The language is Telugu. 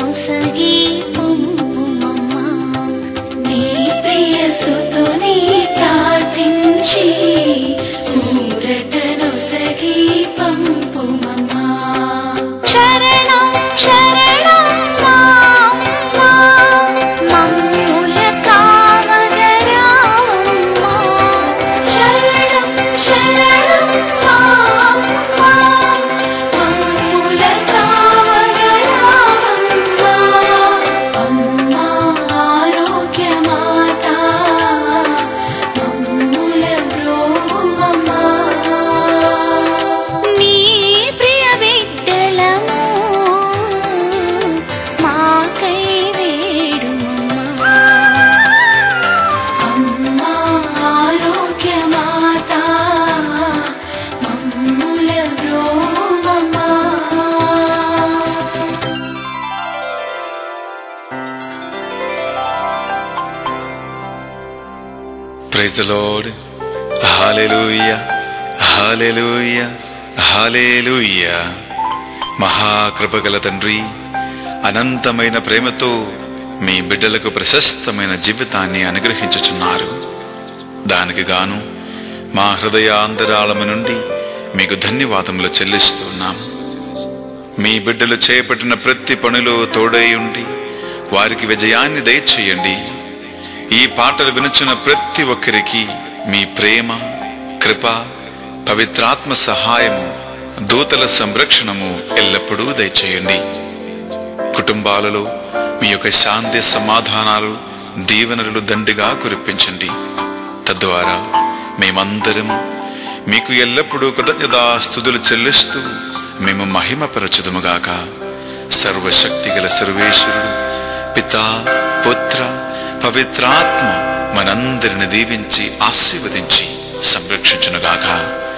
నొసగి పంపుమమ్మా నీ ప్రియ సుతుని ప్రార్థించి ఊరటను సగి పంపుమమ్మా శరణం శరణం మా మా మమ్ముల కావగరావమ్మా శరణం శరణం మా మా మమ్ముల కావగరావమ్మా అమ్మా ఆరోగ్యమాత మమ్ముల బ్రోవమ్మా నీ ప్రియ బిడ్డలము మాకై వేడుమమ్మా అమ్మా ఆరోగ్యమాత మమ్ముల బ్రోవమ్మా praise the lord hallelujah hallelujah hallelujah మహాకృపగల తండ్రి అనంతమైన ప్రేమతో మీ బిడ్డలకు ప్రశస్తమైన జీవితాన్ని అనుగ్రహించుచున్నారు దానికి గాను మా హృదయాంతరాళము నుండి మీకు ధన్యవాదములు చెల్లిస్తున్నాం మీ బిడ్డలు చేపట్టిన ప్రతి పనిలో తోడై ఉండి వారికి విజయాన్ని దయచేయండి ఈ పాటలు వినుచున్న ప్రతి ఒక్కరికి మీ ప్రేమ కృప పవిత్రాత్మ సహాయము దూతల సంరక్షణము ఎల్లప్పుడూ దయచేయండి కుటుంబాలలో మీ యొక్క శాంతి సమాధానాలు దీవెనలు దండిగా కురిపించండి తద్వారా మేమందరం మీకు ఎల్లప్పుడూ కృతజ్ఞతా స్థుతులు చెల్లిస్తూ మేము మహిమపరచుదుముగాక సర్వశక్తిగల సర్వేశ్వరుడు పితా పుత్ర పవిత్రాత్మ మనందరిని దీవించి ఆశీర్వదించి సంరక్షించునుగాక